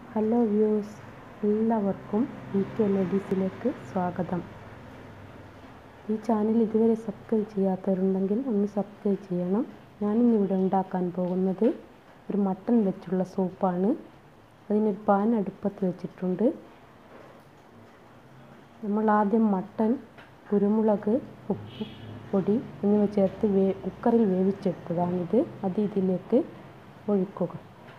hello views എല്ലാവർക്കും V K ലേഡീസിലേക്ക് സ്വാഗതം ഈ ചാനൽ ഇതുവരെ സബ്സ്ക്രൈബ് ചെയ്യാത്തവരുണ്ടെങ്കിൽ ഒന്ന് സബ്സ്ക്രൈബ് ചെയ്യണം ഞാനിന്നിവിടെ ഉണ്ടാക്കാൻ പോകുന്നത് ഒരു മട്ടൺ വെച്ചുള്ള സൂപ്പാണ് അതിനൊരു പാൻ അടുപ്പത്ത് വെച്ചിട്ടുണ്ട് നമ്മൾ ആദ്യം മട്ടൺ കുരുമുളക് ഉപ്പ് പൊടി എന്നിവ ചേർത്ത് വേ കുക്കറിൽ വേവിച്ചെടുത്തതാണിത് അത് ഇതിലേക്ക് ഒഴിക്കുക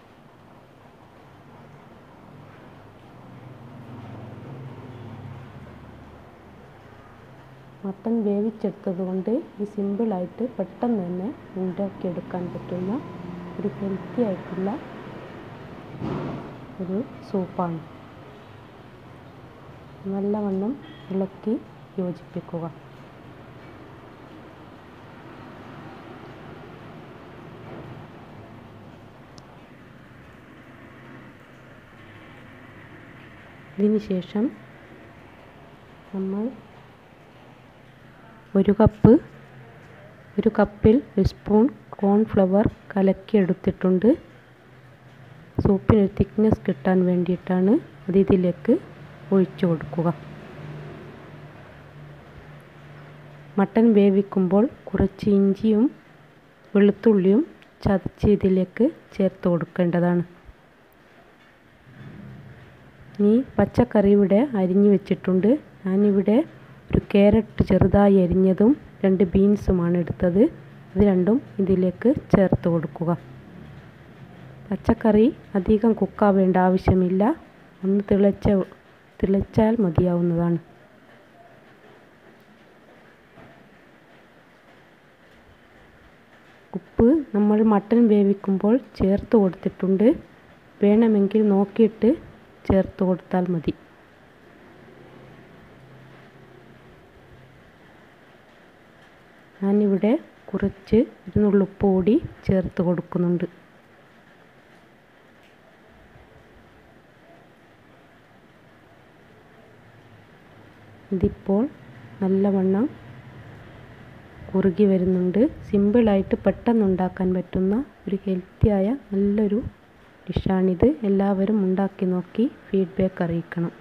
മട്ടൺ വേവിച്ചെടുത്തത് കൊണ്ട് ഈ സിമ്പിളായിട്ട് പെട്ടെന്ന് തന്നെ ഉണ്ടാക്കിയെടുക്കാൻ പറ്റുന്ന ഒരു ഹെൽത്തി ആയിട്ടുള്ള ഒരു സൂപ്പാണ് നല്ലവണ്ണം ഇളക്കി യോജിപ്പിക്കുക ഇതിന് ശേഷം നമ്മൾ ഒരു കപ്പ് ഒരു കപ്പിൽ ഒരു സ്പൂൺ കോൺഫ്ലവർ കലക്കിയെടുത്തിട്ടുണ്ട് സൂപ്പിന് തിക്നെസ് കിട്ടാൻ വേണ്ടിയിട്ടാണ് അത് ഇതിലേക്ക് ഒഴിച്ചു കൊടുക്കുക മട്ടൻ വേവിക്കുമ്പോൾ കുറച്ച് ഇഞ്ചിയും വെളുത്തുള്ളിയും ചതച്ച് ഇതിലേക്ക് ചേർത്ത് കൊടുക്കേണ്ടതാണ് ഇനി പച്ചക്കറി ഇവിടെ അരിഞ്ഞു വെച്ചിട്ടുണ്ട് ഞാനിവിടെ ഒരു ക്യാരറ്റ് ചെറുതായി അരിഞ്ഞതും രണ്ട് ബീൻസുമാണ് എടുത്തത് ഇത് രണ്ടും ഇതിലേക്ക് ചേർത്ത് കൊടുക്കുക പച്ചക്കറി അധികം കുക്കാവേണ്ട ആവശ്യമില്ല ഒന്ന് തിളച്ച തിളച്ചാൽ മതിയാവുന്നതാണ് ഉപ്പ് നമ്മൾ മട്ടൻ വേവിക്കുമ്പോൾ ചേർത്ത് കൊടുത്തിട്ടുണ്ട് വേണമെങ്കിൽ നോക്കിയിട്ട് ചേർത്ത് കൊടുത്താൽ മതി ഞാനിവിടെ കുറച്ച് ഒരു നുള്ളുപ്പ് കൂടി ചേർത്ത് കൊടുക്കുന്നുണ്ട് ഇതിപ്പോൾ നല്ലവണ്ണം കുറുകി വരുന്നുണ്ട് സിമ്പിളായിട്ട് പെട്ടെന്ന് ഉണ്ടാക്കാൻ പറ്റുന്ന ഒരു ഹെൽത്തിയായ നല്ലൊരു ഡിഷാണിത് എല്ലാവരും ഉണ്ടാക്കി നോക്കി ഫീഡ്ബാക്ക് അറിയിക്കണം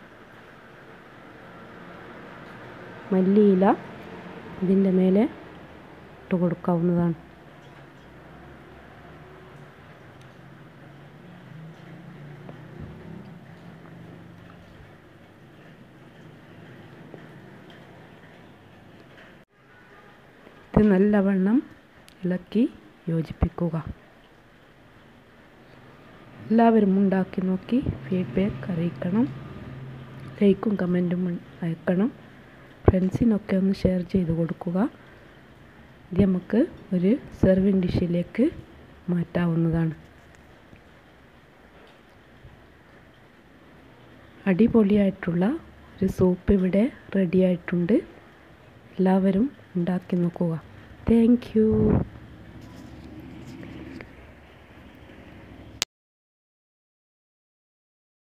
മല്ലിയില ഇതിൻ്റെ മേലെ ഇട്ട് കൊടുക്കാവുന്നതാണ് ഇത് നല്ലവണ്ണം ഇളക്കി യോജിപ്പിക്കുക എല്ലാവരും ഉണ്ടാക്കി നോക്കി ഫീഡ്ബാക്ക് അറിയിക്കണം ലൈക്കും കമൻറ്റും അയക്കണം ഫ്രണ്ട്സിനൊക്കെ ഒന്ന് ഷെയർ ചെയ്ത് കൊടുക്കുക ഇത് നമുക്ക് ഒരു സെർവിങ് ഡിഷിലേക്ക് മാറ്റാവുന്നതാണ് അടിപൊളിയായിട്ടുള്ള ഒരു സൂപ്പ് ഇവിടെ റെഡി ആയിട്ടുണ്ട് എല്ലാവരും ഉണ്ടാക്കി നോക്കുക താങ്ക്